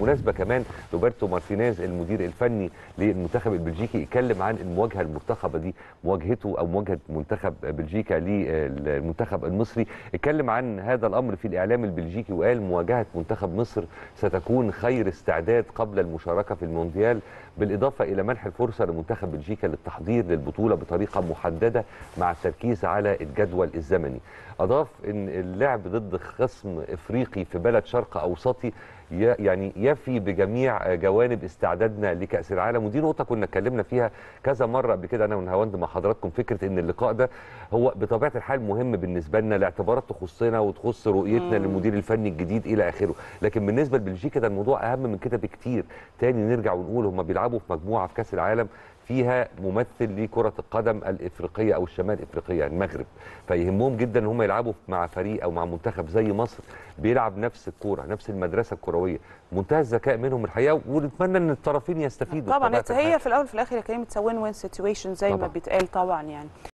بالمناسبه كمان روبرتو مارتينيز المدير الفني للمنتخب البلجيكي اتكلم عن المواجهه المرتقبه دي مواجهته او مواجهه منتخب بلجيكا للمنتخب المصري اتكلم عن هذا الامر في الاعلام البلجيكي وقال مواجهه منتخب مصر ستكون خير استعداد قبل المشاركه في المونديال بالاضافه الى منح الفرصه لمنتخب بلجيكا للتحضير للبطوله بطريقه محدده مع التركيز على الجدول الزمني اضاف ان اللعب ضد خصم افريقي في بلد شرق اوسطي يعني يفي بجميع جوانب استعدادنا لكاس العالم ودي نقطه كنا اتكلمنا فيها كذا مره قبل كده انا ونهاوند مع حضراتكم فكره ان اللقاء ده هو بطبيعه الحال مهم بالنسبه لنا لاعتبارات تخصنا وتخص رؤيتنا للمدير الفني الجديد الى اخره لكن بالنسبه لبلجيكا ده الموضوع اهم من كده بكتير تاني نرجع ونقول هم بيلعبوا في مجموعه في كاس العالم فيها ممثل لكرة القدم الإفريقية أو الشمال إفريقية المغرب فيهمهم جدا ان هم يلعبوا مع فريق أو مع منتخب زي مصر بيلعب نفس الكورة نفس المدرسة الكروية منتهى الذكاء منهم الحقيقة ونتمنى أن الطرفين يستفيدوا طبعا هي في الأول وفي الآخر يا كريم تسوين وين سيتويشن زي طبعًا. ما بيتقال طبعا يعني